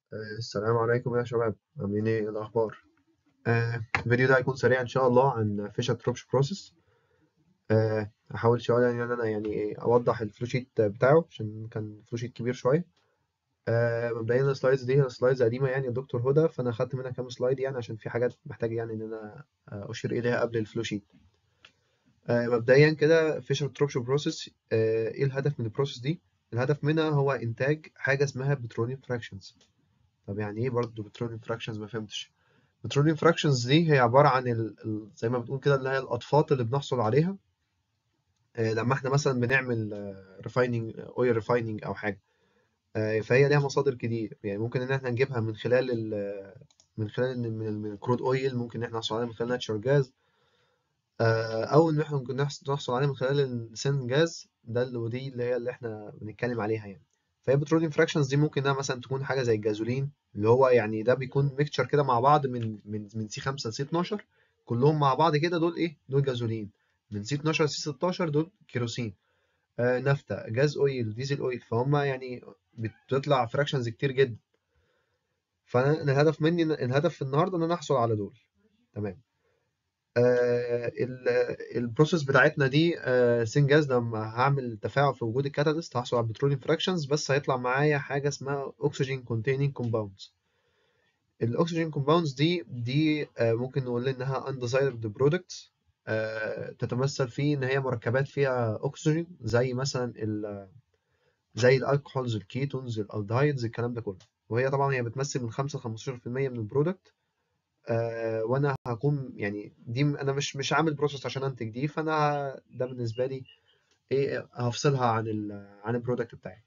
آه، السلام عليكم يا شباب عاملين ايه إيه الاخبار آه، الفيديو ده هيكون سريع ان شاء الله عن فيشر تروبش بروسيس آه، هحاول شويه ان انا يعني إيه اوضح الفلو شيت بتاعه عشان كان فلو شيت كبير شويه آه، مبدئيا السلايدز دي هي سلايدز قديمه يعني الدكتور هدى فانا خدت منها كام سلايد يعني عشان في حاجات محتاج يعني ان انا آه، اشير اليها قبل الفلو شيت آه، مبدئيا كده فيشر تروبش بروسيس ايه الهدف من البروسيس دي الهدف منها هو انتاج حاجه اسمها بتروليوم فراكشنز طب يعني ايه برضه بتروليوم فراكشنز ما فهمتش بتروليوم فراكشنز دي هي عبارة عن ال... ال- زي ما بتقول كده اللي هي الأطفال اللي بنحصل عليها آه، لما احنا مثلا بنعمل ريفايننج اويل ريفايننج أو حاجة آه، فهي ليها مصادر كتير يعني ممكن إن احنا نجيبها من خلال ال... من خلال إن- من من الكرود اويل ممكن إن احنا نحصل عليها من خلال ناتشورال جاز أو إن احنا ممكن نحص- نحصل عليها من خلال السين جاز ده اللي ودي اللي هي اللي احنا بنتكلم عليها يعني فهي بتروليوم فراكشنز دي ممكن انها مثلا تكون حاجه زي الجازولين اللي هو يعني ده بيكون ميكتشر كده مع بعض من من من سي 5 لسي 12 كلهم مع بعض كده دول ايه دول جازولين من سي 12 لسي 16 دول كيروسين آه نافتا جاز اويل ديزل اويل فهم يعني بتطلع فراكشنز كتير جدا فانا أنا الهدف مني الهدف النهارده ان انا احصل على دول تمام آه البروسيس بتاعتنا دي آه سينجاز لما هعمل تفاعل في وجود الكاتاليست هحصل على بتروليوم فراكشنز بس هيطلع معايا حاجه اسمها اكسجين كونتيننج كومباوندز الاكسجين كومباوندز دي دي آه ممكن نقول انها undesirable products آه تتمثل في ان هي مركبات فيها اكسجين زي مثلا ال زي الالكحولز الكيتونز الالدهايدز الكلام ده كله وهي طبعا هي بتمثل من 5 ل 15% من البرودكت آه وانا هكون يعني دي انا مش مش عامل بروسيس عشان انتج دي فانا ده بالنسبه لي ايه هفصلها عن ال عن البرودكت بتاعي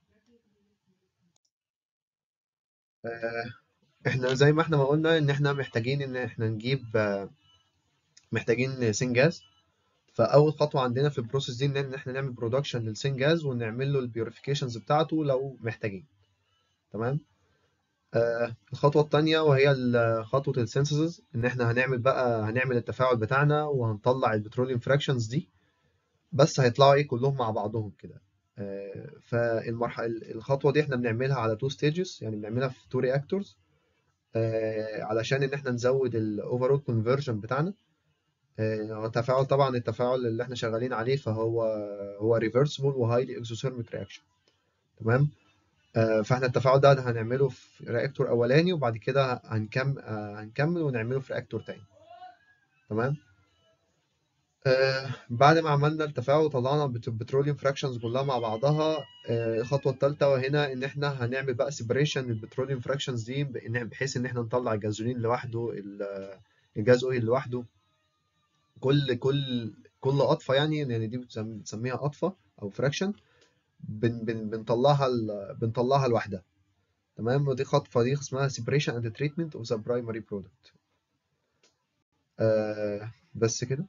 آه احنا زي ما احنا ما قلنا ان احنا محتاجين ان احنا نجيب آه محتاجين سينجاز فاول خطوه عندنا في البروسيس دي ان احنا نعمل برودكشن للسينجاز ونعمل له البيوريفيكيشنز بتاعته لو محتاجين تمام آه الخطوه الثانيه وهي ال- خطوه السينثيسيس ان احنا هنعمل بقى هنعمل التفاعل بتاعنا وهنطلع البتروليوم فراكشنز دي بس هيطلعوا ايه كلهم مع بعضهم كده آه، فالمرحله الخطوه دي احنا بنعملها على تو ستيجز يعني بنعملها في تو رياكتورز علشان ان احنا نزود الاوفرول كونفرجن بتاعنا آه، هو التفاعل طبعا التفاعل اللي احنا شغالين عليه فهو هو ريفرسبل وهايلي اكزوثيرميك رياكشن تمام آه، فاحنا التفاعل ده هنعمله في رياكتور اولاني وبعد كده هنكمل هنكمل ونعمله في رياكتور تاني تمام آه بعد ما عملنا التفاعل وطلعنا البت- البتروليوم فراكشنز كلها مع بعضها آه الخطوه الثالثه وهنا ان احنا هنعمل بقى سيبريشن للبتروليوم فراكشنز دي بإن- بحيث ان احنا نطلع الجازولين لوحده ال- الجاز اويل لوحده كل كل كل قطفه يعني يعني دي بتسم- بنسميها قطفه او فراكشن بن بن بنطلعها ال- بنطلعها لوحدها تمام ودي خطوه دي اسمها سيبريشن اند تريتمنت اوف ذا برايمري برودكت بس كده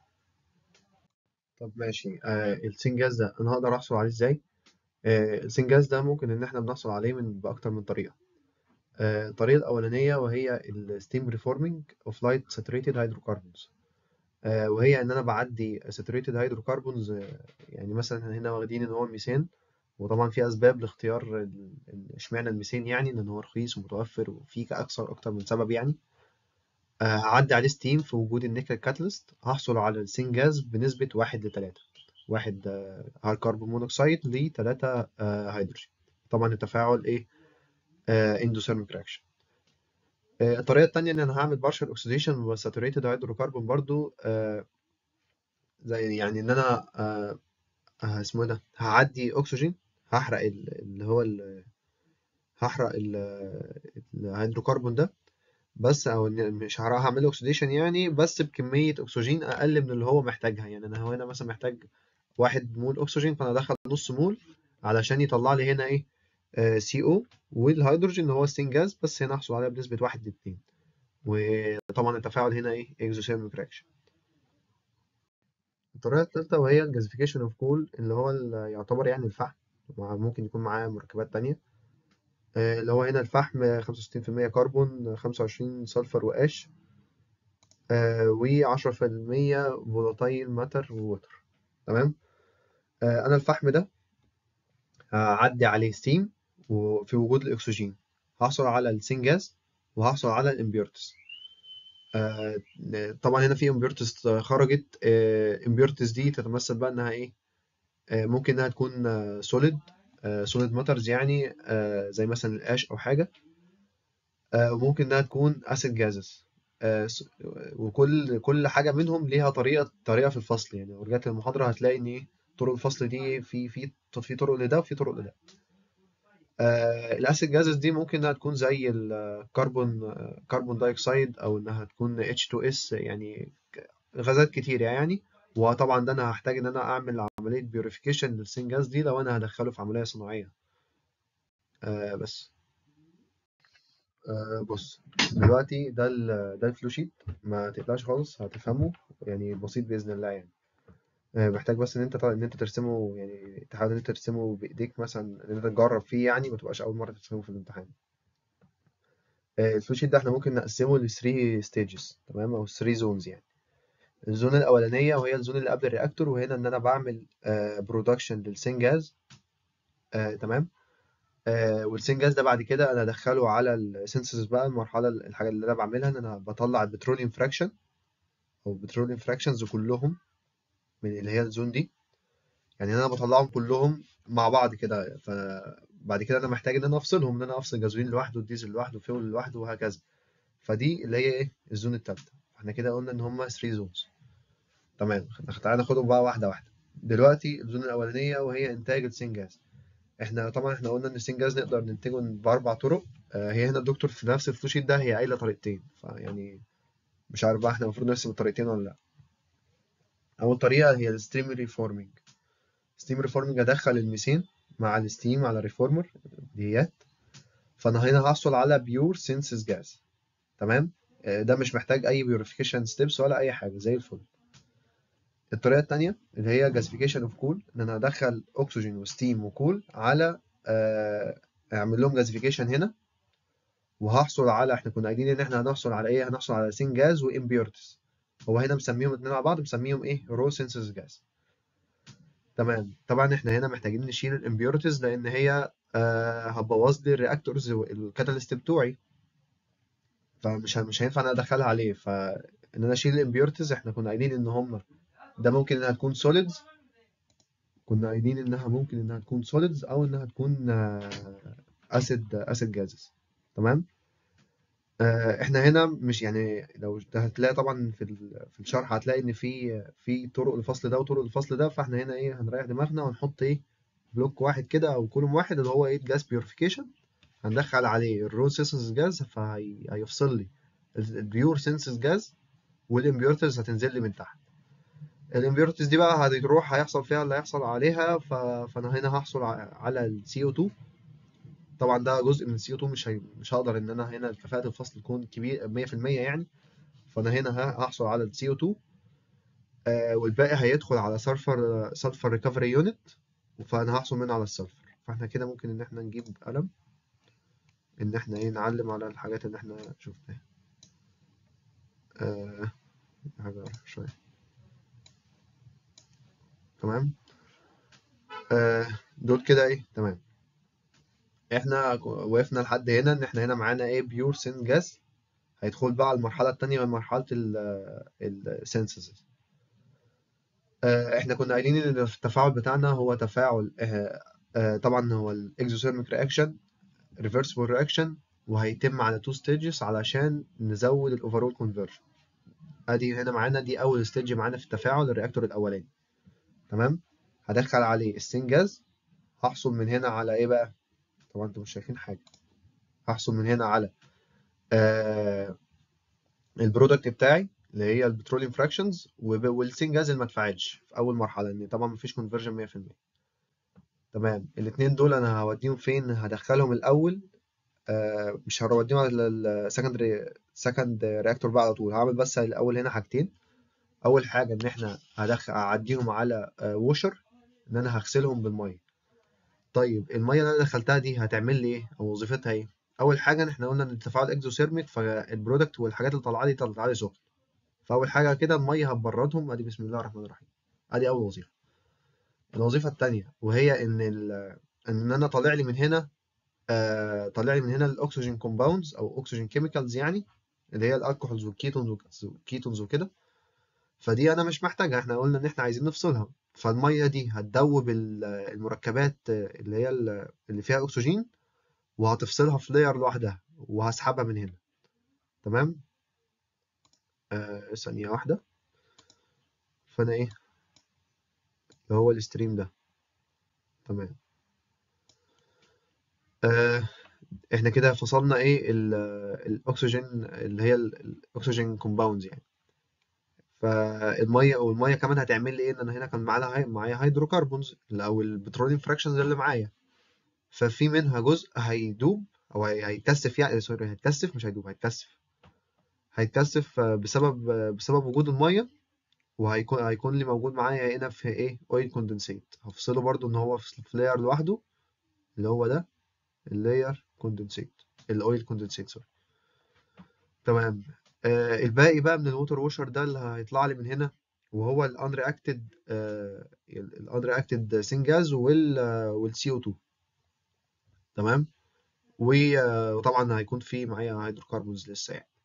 طب ماشي آه السنجاز ده انا هقدر احصل عليه ازاي آه، السنجاز ده ممكن إن إحنا بنحصل عليه من بأكتر من طريقة آه، الطريقة الأولانية وهي ال Steam Reforming of Light Saturated Hydrocarbons آه، وهي إن أنا بعدي Saturated Hydrocarbons آه، يعني مثلا هنا واخدين إن هو الميثان وطبعا في أسباب لاختيار ال- ال- إشمعنى الميثان يعني لأن هو رخيص ومتوفر وفيه أكثر أكتر من سبب يعني آه، هعدي عليه ستيم في وجود النيكل كاتاليست هحصل على السنجاز بنسبة واحد لتلاتة واحد هاي كربون مونوكسيد لتلاتة آه، هيدروجين طبعا التفاعل إيه اندوثيرميك رياكشن الطريقه التانية ان انا هعمل بارشل اوكسيديشن وساتوريتد هيدروكربون برضو آه، زي يعني ان انا آه، آه، اسمه ايه ده هعدي اكسجين هحرق ال- اللي هو ال- هحرق ال- الهيدروكربون ده بس او إن مش هحرقها هعمل اوكسيديشن يعني بس بكميه اكسجين اقل من اللي هو محتاجها يعني انا هو هنا مثلا محتاج واحد مول اكسجين فانا ادخل نص مول علشان يطلع لي هنا ايه سي او والهيدروجين اللي هو السين بس هنا احصل عليها بنسبه واحد لاتنين وطبعا التفاعل هنا ايه اكزوثيرميك رياكشن الطريقه الثالثه وهي الجازيفيكيشن اوف كول اللي هو ال- يعتبر يعني الفحم ممكن يكون معاه مركبات تانية آه، اللي هو هنا الفحم 65% كربون 25 سلفر وقاش و10% فولاتايل ماتر ووتر تمام آه، انا الفحم ده هعدي عليه ستيم وفي وجود الاكسجين هحصل على السنجاز وهحصل على الامبيورتس آه طبعا هنا في امبيورتس خرجت امبيورتس دي تتمثل بقى انها ايه آه ممكن انها تكون سوليد سوليد ماترز يعني آه زي مثلا القاش او حاجه آه وممكن انها تكون اسيد جازز وكل كل حاجه منهم ليها طريقه طريقه في الفصل يعني لو رجعت المحاضره هتلاقي ان ايه طرق الفصل دي في في في طرق لده وفي طرق لده آه الاسيد جازز دي ممكن انها تكون زي الكربون كربون دايوكسيد او انها تكون H2S يعني غازات كتير يعني وطبعا ده انا هحتاج ان انا اعمل عمليه بيوريفيكيشن للسين جاز دي لو انا هدخله في عمليه صناعيه آه بس آه بص دلوقتي ده ال ده الفلو شيت ما تقلقش خالص هتفهمه يعني بسيط باذن الله يعني آه محتاج بس ان انت ان انت ترسمه يعني تحاول ان انت ترسمه بايديك مثلا ان انت تجرب فيه يعني ما تبقاش اول مره ترسمه في الامتحان آه الفلو شيت ده احنا ممكن نقسمه ل 3 ستيجز تمام او 3 زونز يعني الزون الاولانيه وهي الزون اللي قبل الرياكتور وهنا ان انا بعمل برودكشن للسين جاز تمام آه والسين جاز ده بعد كده انا ادخله على السنسز بقى المرحله الحاجه اللي انا بعملها ان انا بطلع البتروليوم فراكشن او البتروليوم فراكشنز كلهم من اللي هي الزون دي يعني انا بطلعهم كلهم مع بعض كده فبعد كده انا محتاج ان انا افصلهم ان انا افصل جازولين لوحده والديزل لوحده وفيول لوحده وهكذا فدي اللي هي ايه الزون الثالثه احنا كده قلنا ان هم 3 زونز تمام تعالى ناخدهم بقى واحده واحده دلوقتي الزون الاولانيه وهي انتاج السين جاز احنا طبعا احنا قلنا ان السين جاز نقدر ننتجه باربع طرق آه هي هنا الدكتور في نفس الفلو شيت ده هي قايله طريقتين فيعني مش عارف بقى احنا المفروض نرسم الطريقتين ولا لا اول طريقه هي الستريم ريفورمينج ستيم ريفورمينج ادخل الميثين مع الستيم على ريفورمر ديت فانا هنا هحصل على بيور سينسز جاز تمام آه ده مش محتاج اي بيوريفيكيشن ستيبس ولا اي حاجه زي الفل الطريقه الثانيه اللي هي جازيفيكيشن اوف كول ان انا ادخل اكسجين وستيم وكول على آه اعمل لهم جازيفيكيشن هنا وهحصل على احنا كنا قايلين ان احنا هنحصل على ايه هنحصل على سين جاز وامبيورتس هو هنا مسميهم الاثنين مع بعض مسميهم ايه رو سينسز جاز تمام طبعا احنا هنا محتاجين نشيل الامبيورتس لان هي آه هتبوظ لي الرياكتورز والكاتاليست بتوعي فمش مش هينفع انا ادخلها عليه فان انا اشيل الامبيورتس احنا كنا قايلين ان هم ده ممكن انها تكون سوليدز كنا قايلين انها ممكن انها تكون سوليدز او انها تكون اسيد اسيد جازز تمام آه احنا هنا مش يعني لو هتلاقي طبعا في في الشرح هتلاقي ان في في طرق الفصل ده وطرق الفصل ده فاحنا هنا ايه هنريح دماغنا ونحط ايه بلوك واحد كده او كولوم واحد اللي هو ايه جاز بيوريفيكيشن هندخل عليه الرو سينسز جاز فهيفصل لي البيور سينسز جاز والامبيورترز هتنزل لي من تحت الامبيورتس دي بقى هتروح هيحصل فيها اللي هيحصل عليها ف... فانا هنا هحصل على ال CO2 طبعا ده جزء من ال CO2 مش هي... مش هقدر ان انا هنا كفاءة الفصل تكون كبير 100% يعني فانا هنا هحصل على ال CO2 آه والباقي هيدخل على سلفر سلفر ريكفري يونت فانا هحصل منه على السلفر فاحنا كده ممكن ان احنا نجيب قلم ان احنا ايه نعلم على الحاجات اللي احنا شفناها آه حاجة شوية تمام آه دول كده ايه تمام احنا وقفنا لحد هنا ان احنا هنا معانا ايه بيور سين جاز هيدخل بقى على المرحله الثانيه من مرحله السينسز آه احنا كنا قايلين ان التفاعل بتاعنا هو تفاعل آه آه طبعا هو الاكزوثيرميك رياكشن ريفرسبل رياكشن وهيتم على تو ستيجز علشان نزود الاوفرول كونفرجن ادي هنا معانا دي اول ستيج معانا في التفاعل الرياكتور الاولاني تمام هدخل عليه السين جاز هحصل من هنا على ايه بقى طبعا انتوا مش شايفين حاجه هحصل من هنا على آه البرودكت بتاعي اللي هي البتروليوم فراكشنز والسين جاز اللي ما اتفاعلش في اول مرحله لان طبعا مفيش كونفرجن 100% تمام الاثنين دول انا هوديهم فين هدخلهم الاول آه مش هوديهم على السكندري سكند رياكتور بقى على طول هعمل بس الاول هنا حاجتين اول حاجه ان احنا هدخل اعديهم على ووشر ان انا هغسلهم بالميه طيب الميه اللي انا دخلتها دي هتعمل لي ايه او وظيفتها ايه اول حاجه ان احنا قلنا ان التفاعل اكزوثيرميك فالبرودكت والحاجات اللي طالعه لي طالعه لي سخن فاول حاجه كده الميه هتبردهم ادي بسم الله الرحمن الرحيم ادي اول وظيفه الوظيفه الثانيه وهي ان ان انا طالع لي من هنا آه طالع لي من هنا الاكسجين كومباوندز او اكسجين كيميكالز يعني اللي هي الالكحولز والكيتونز والكيتونز وكده فدي انا مش محتاجها احنا قلنا ان احنا عايزين نفصلها فالميه دي هتدوب المركبات اللي هي اللي فيها اكسجين وهتفصلها في لاير لوحدها وهسحبها من هنا تمام آه ثانيه واحده فانا ايه اللي هو الستريم ده تمام آه احنا كده فصلنا ايه الاكسجين اللي هي الاكسجين كومباوندز يعني فالميه والميه كمان هتعمل لي ايه ان انا هنا كان معايا معايا هيدروكربونز او البتروليوم فراكشنز اللي معايا ففي منها جزء هيدوب او هيتكثف يعني سوري هيتكثف مش هيدوب هيتكثف هيتكثف بسبب بسبب وجود الميه وهيكون هيكون لي موجود معايا هنا في ايه اويل كوندنسيت هفصله برضو ان هو في لاير لوحده اللي هو ده اللاير كوندنسيت الاويل كوندنسيت سوري تمام آه الباقي بقى من الووتر ووشر ده اللي هيطلع لي من هنا وهو الانرياكتد آه الانرياكتد سينجاز والسي او 2 تمام وطبعا هيكون في معايا هيدروكربونز لسه يعني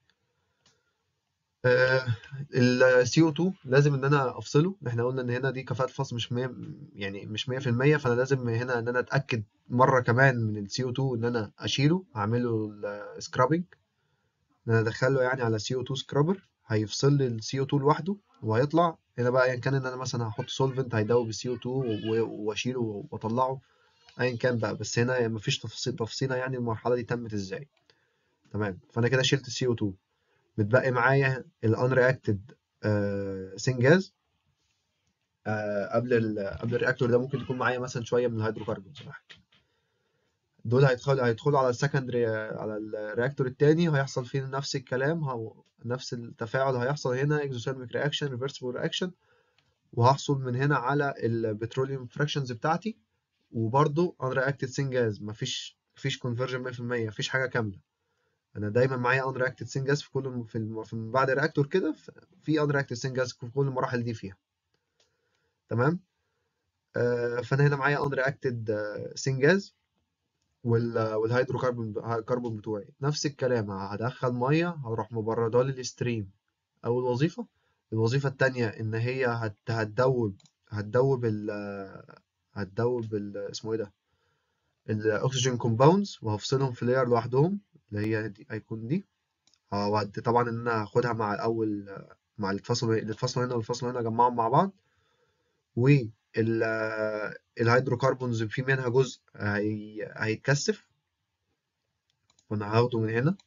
السي او 2 لازم ان انا افصله احنا قلنا ان هنا دي كفاءه الفصل مش 100 يعني مش 100% فانا لازم هنا ان انا اتاكد مره كمان من السي او 2 ان انا اشيله اعمله سكرابنج ان انا ادخله يعني على سي او 2 سكرابر هيفصل لي السي او 2 لوحده وهيطلع هنا بقى ايا يعني كان ان انا مثلا هحط سولفنت هيدوب السي او 2 واشيله واطلعه ايا كان بقى بس هنا مفيش تفصيل تفصيله يعني المرحله دي تمت ازاي تمام فانا كده شلت السي او 2 متبقي معايا الان رياكتد سنجاز قبل ال قبل الرياكتور ده ممكن يكون معايا مثلا شويه من الهيدروكربونز دول هيدخلوا هيدخلوا على السكندري على الرياكتور التاني هيحصل فيه نفس الكلام هو نفس التفاعل هيحصل هنا اكزوثيرميك رياكشن ريفرسبل رياكشن وهحصل من هنا على البتروليوم فراكشنز بتاعتي وبرده ان رياكتد سنجاز مفيش مفيش كونفرجن 100% مفيش حاجه كامله انا دايما معايا ان رياكتد سنجاز في كل في, الم... في بعد الرياكتور كده في ان رياكتد سنجاز في كل المراحل دي فيها تمام آه فانا هنا معايا ان رياكتد سنجاز وال والهيدروكربون كربون بتوعي نفس الكلام هدخل ميه هروح مبرده للستريم اول وظيفه الوظيفه الثانيه ان هي هت... هتدوب هتدوب ال هتدوب ال اسمه ايه ده الاكسجين كومباوندز وهفصلهم في لاير لوحدهم اللي هي دي هيكون دي طبعا ان انا هاخدها مع الاول مع الفصل الفصل هنا والفصل هنا اجمعهم مع بعض و الهيدروكربونز في منها جزء هي... هيتكثف وانا هاخده من هنا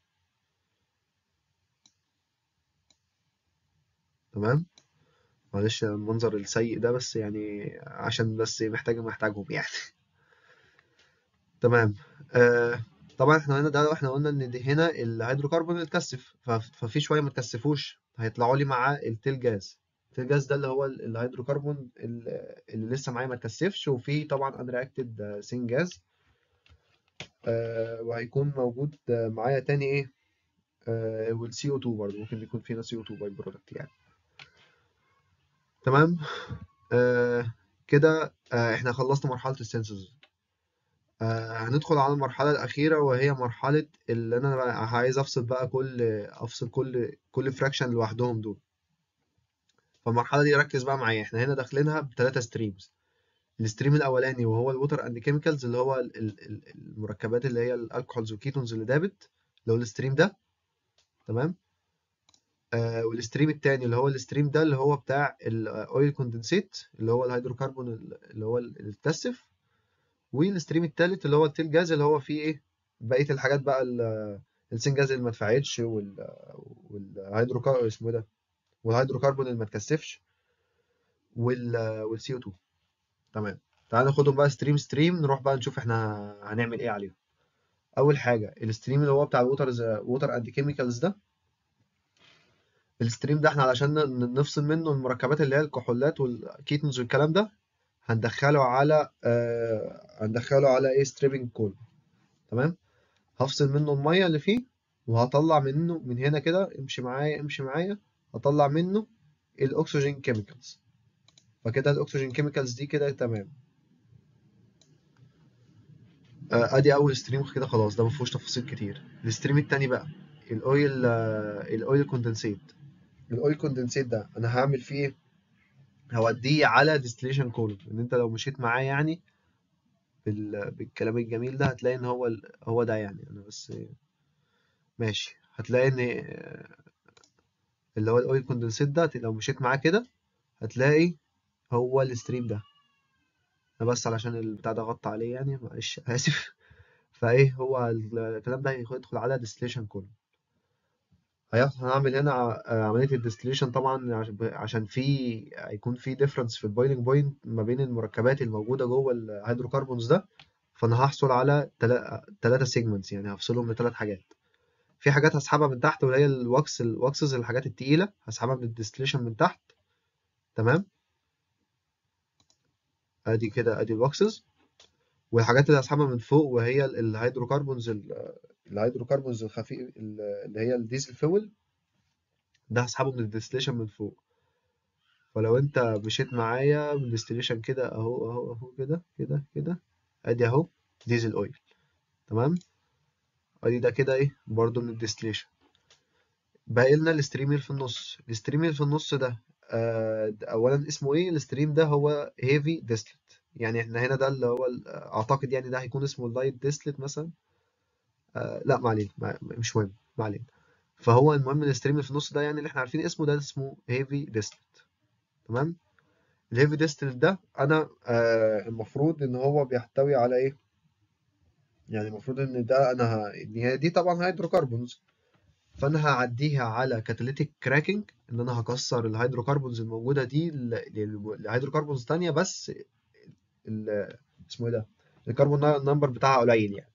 تمام معلش المنظر السيء ده بس يعني عشان بس محتاج محتاجهم يعني تمام آه طبعا احنا هنا ده احنا قلنا ان دي هنا الهيدروكربون اتكثف ففي شويه ما اتكثفوش هيطلعوا لي مع التيل جاز التيل جاز ده اللي هو الهيدروكربون اللي لسه معايا ما اتكثفش وفي طبعا ان رياكتد سين جاز آه وهيكون موجود معايا تاني ايه آه والسي او 2 برضه ممكن يكون فينا سي او 2 باي برودكت يعني تمام آه كده آه احنا خلصنا مرحله السنسورز آه هندخل على المرحله الاخيره وهي مرحله اللي انا بقى عايز افصل بقى كل افصل كل كل فراكشن لوحدهم دول فالمرحله دي ركز بقى معايا احنا هنا داخلينها بثلاثه ستريمز الستريم الاولاني وهو الووتر اند كيميكالز اللي هو المركبات اللي هي الالكحولز والكيتونز اللي دابت اللي هو الستريم ده تمام آه والستريم التاني اللي هو الستريم ده اللي هو بتاع الاويل كوندنسيت اللي هو الهيدروكربون اللي هو اللي اتكثف والستريم التالت اللي هو التيل جاز اللي هو فيه ايه بقيه الحاجات بقى السين جاز اللي ما اتفاعلش والهيدروكربون اسمه ده والهيدروكربون اللي ما اتكثفش وال والسي او 2 تمام تعال ناخدهم بقى ستريم ستريم نروح بقى نشوف احنا هنعمل ايه عليهم اول حاجه الستريم اللي هو بتاع الووتر ووتر اند كيميكالز ده الستريم ده احنا علشان نفصل منه المركبات اللي هي الكحولات والكيتونز والكلام ده هندخله على آه هندخله على ايه ستريبنج كول تمام هفصل منه الميه اللي فيه وهطلع منه من هنا كده امشي معايا امشي معايا هطلع منه الاكسجين كيميكالز فكده الاكسجين كيميكالز دي كده تمام آه، ادي اول ستريم كده خلاص ده ما فيهوش تفاصيل كتير الستريم التاني بقى الاويل آه، الاويل كوندنسيت الاويل كوندنسيت ده انا هعمل فيه ايه هوديه على ديستليشن كولوم ان انت لو مشيت معاه يعني بال... بالكلام الجميل ده هتلاقي ان هو ال... هو ده يعني انا بس ماشي هتلاقي ان آه، اللي هو الاويل كوندنسيت ده لو مشيت معاه كده هتلاقي هو الستريم ده انا بس علشان البتاع ده غطى عليه يعني معلش اسف فايه هو الكلام ده هيدخل على ديستليشن كولوم هنعمل هنا ع- عملية الديستليشن طبعا عش- ب- عشان في هيكون في ديفرنس في البويلنج بوينت ما بين المركبات الموجودة جوه الهيدروكربونز ده فانا هحصل على ثلاثة سيجمنتس يعني هفصلهم لثلاث حاجات في حاجات هسحبها من تحت واللي هي الواكس الواكسز الحاجات التقيلة هسحبها من الديستليشن من تحت تمام ادي كده ادي الواكسز والحاجات اللي هسحبها من فوق وهي ال- الهيدروكربونز ال- الهيدروكربونز الخفيف اللي هي الديزل فيول ده هسحبه من الديستليشن من فوق فلو انت مشيت معايا من الديستليشن كده اهو اهو اهو كده كده كده ادي اهو ديزل اويل تمام ادي ده كده ايه برضو من الديستليشن باقي لنا الستريم اللي في النص الستريم اللي في النص ده آه ده اولا اسمه ايه الستريم ده هو هيفي ديستلت يعني احنا هنا ده اللي هو ال- اعتقد يعني ده هيكون اسمه اللايت ديستلت مثلا آه لا ما علينا ما- مش مهم ما علينا فهو المهم الستريم اللي في النص ده يعني اللي احنا عارفين اسمه ده اسمه هيفي ديستلت تمام الهيفي ديستلت ده انا آه المفروض ان هو بيحتوي على ايه يعني المفروض ان ده انا ه... إن هي دي طبعا هيدروكربونز فانا هعديها على كاتاليتيك كراكنج ان انا هكسر الهيدروكربونز الموجوده دي ل- ل- لهيدروكربونز تانية بس ال- اسمه ايه ده الكربون نمبر بتاعها قليل يعني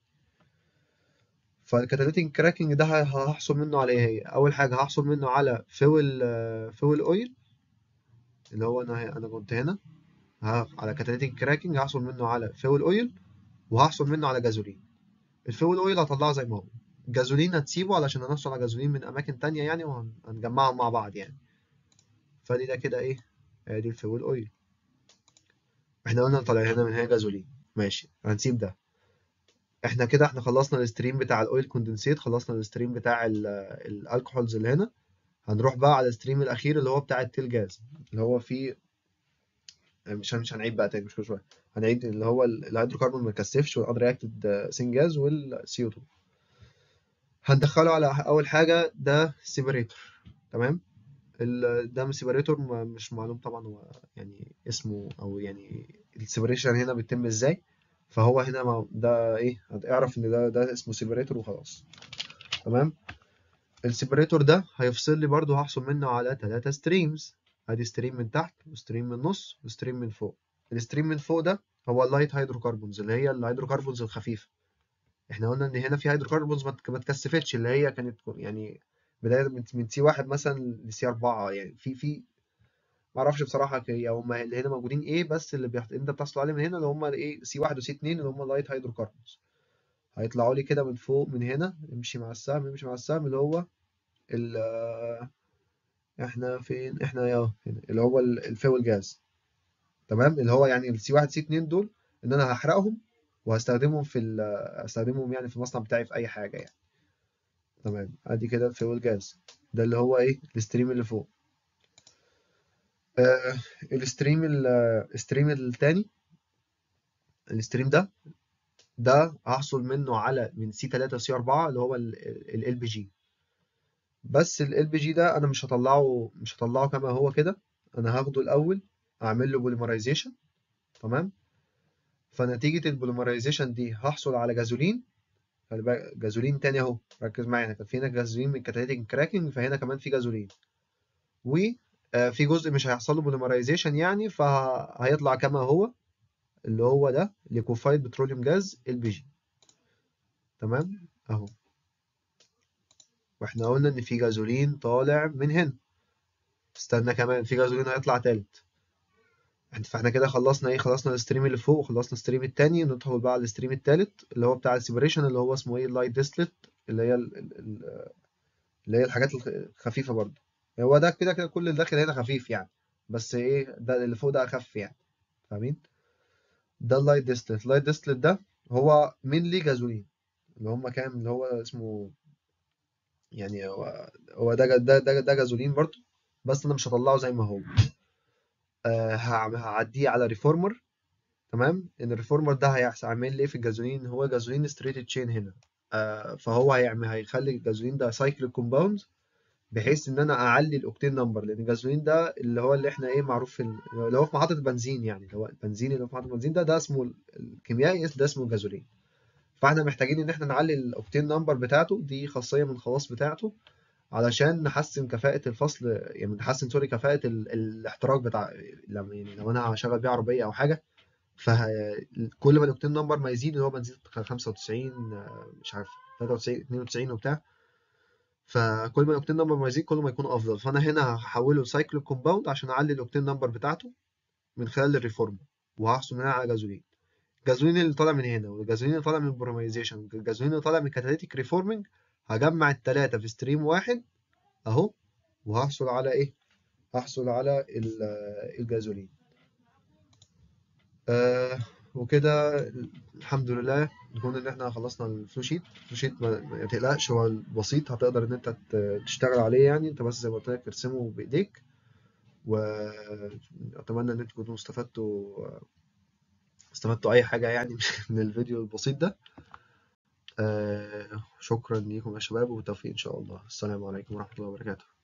فالكاتاليتيك كراكنج ده ه- هحصل منه على ايه هي اول حاجه هحصل منه على فيول فيول اويل اللي هو انا انا كنت هنا ه- على كاتاليتيك كراكنج هحصل منه على فيول اويل وهحصل منه على جازولين الفيول اويل هطلعه زي ما هو الجازولين هتسيبه علشان هنحصل على جازولين من اماكن تانية يعني وهنجمعهم مع بعض يعني فدي ده كده ايه ادي الفيول اويل احنا قلنا طالع هنا من هنا جازولين ماشي هنسيب ده احنا كده احنا خلصنا الستريم بتاع الاويل كوندنسيت خلصنا الستريم بتاع ال- الالكحولز اللي هنا هنروح بقى على الستريم الاخير اللي هو بتاع التيل جاز اللي هو فيه مش مش هنعيد بقى تاني مش كل شويه هنعيد اللي هو ال- الهيدروكربون ما يكثفش والانرياكتد سينجاز والسي او 2 هندخله على اول حاجه ده سيبريتور تمام ال- ده سيبريتور مش معلوم طبعا هو يعني اسمه او يعني السيبريشن هنا بيتم ازاي فهو هنا ما- ده ايه اعرف ان ده ده اسمه سيبريتور وخلاص تمام السيبريتور ده هيفصل لي برضو هحصل منه على ثلاثة ستريمز ادي ستريم من تحت وستريم من النص وستريم من فوق الستريم من فوق ده هو اللايت هيدروكربونز اللي هي الهيدروكربونز الخفيفه احنا قلنا ان هنا في هيدروكربونز ما اتك- ما اتكثفتش اللي هي كانت يعني بدايه من من سي واحد مثلا لسي اربعه يعني في في ما اعرفش بصراحه هي هم اللي هنا موجودين ايه بس اللي بيحت... انت بتحصل عليه من هنا اللي هم ايه سي واحد وسي اتنين اللي هم اللايت هيدروكربونز هيطلعوا لي كده من فوق من هنا يمشي مع السهم يمشي مع السهم اللي هو ال احنا فين احنا يا هنا اللي هو ال- الفيول جاز تمام اللي هو يعني السي 1 سي 2 دول ان انا هحرقهم وهستخدمهم في ال- هستخدمهم يعني في المصنع بتاعي في اي حاجه يعني تمام ادي كده الفيول جاز ده اللي هو ايه الستريم اللي فوق آه الستريم ال- الستريم التاني الستريم ده ده هحصل منه على من سي 3 وسي 4 اللي هو ال بي جي بس ال بي جي ده انا مش هطلعه مش هطلعه كما هو كده انا هاخده الاول اعمل له بوليمرايزيشن تمام فنتيجة البوليمرايزيشن دي هحصل على جازولين خلي بالك جازولين تاني اهو ركز معايا هنا كان في هنا جازولين من كاتاليتيك كراكنج فهنا كمان في جازولين وفي جزء مش هيحصل له بوليمرايزيشن يعني فهيطلع كما هو اللي هو ده ليكوفايد بتروليوم جاز ال بي جي تمام اهو واحنا قلنا ان في جازولين طالع من هنا استنى كمان في جازولين هيطلع تالت احنا فاحنا كده خلصنا ايه خلصنا الستريم اللي فوق وخلصنا الستريم التاني ندخل بقى على الستريم التالت اللي هو بتاع السيبريشن اللي هو اسمه ايه اللايت ديستلت اللي هي ال- ال- ال- اللي هي الحاجات الخ- الخفيفه برضه هو ده كده كده كل اللي داخل هنا خفيف يعني بس ايه ده اللي فوق ده اخف يعني فاهمين ده اللايت ديستلت اللايت ديستلت ده هو مينلي جازولين اللي هم كام اللي هو اسمه يعني هو هو ده ده ده, ده جازولين برضه بس انا مش هطلعه زي ما هو آه هع- هعديه على ريفورمر تمام ان الريفورمر ده هيعمل لي ايه في الجازولين هو جازولين ستريت تشين هنا آه فهو هيعمل هيخلي الجازولين ده سايكل كومباوند بحيث ان انا اعلي الاوكتين نمبر لان الجازولين ده اللي هو اللي احنا ايه معروف في ال- اللي هو في محطه بنزين يعني اللي هو البنزين اللي هو في محطه بنزين ده ده اسمه ال- الكيميائي ده اسمه الجازولين فاحنا محتاجين ان احنا نعلي الاوكتين نمبر بتاعته دي خاصيه من الخواص بتاعته علشان نحسن كفاءة الفصل يعني نحسن سوري كفاءة ال... الاحتراق بتاع لما يعني لو انا هشغل بيه عربية او حاجة فكل ما الاوكتين نمبر ما يزيد اللي هو بنزين 95 آه، مش عارف 93 92 وبتاع فكل ما الاوكتين نمبر ما يزيد كل ما يكون افضل فانا هنا هحوله لسايكل كومباوند عشان اعلي الاوكتين نمبر بتاعته من خلال الريفورم وهحصل منها على جازولين الجازولين اللي طالع من هنا والجازولين اللي طالع من البرومايزيشن الجازولين اللي طالع من كاتاليتيك ريفورمنج هجمع التلاتة في ستريم واحد اهو وهحصل على ايه هحصل على ال- الجازولين آه وكده الحمد لله نكون ان احنا خلصنا الفلو شيت الفلو شيت ما, ما تقلقش هو بسيط هتقدر ان انت ت- تشتغل عليه يعني انت بس زي ما قلت لك ترسمه بايديك واتمنى ان انتوا تكونوا استفدتوا استفدتوا اي حاجه يعني من الفيديو البسيط ده آه شكرا ليكم يا شباب وبالتوفيق ان شاء الله السلام عليكم ورحمه الله وبركاته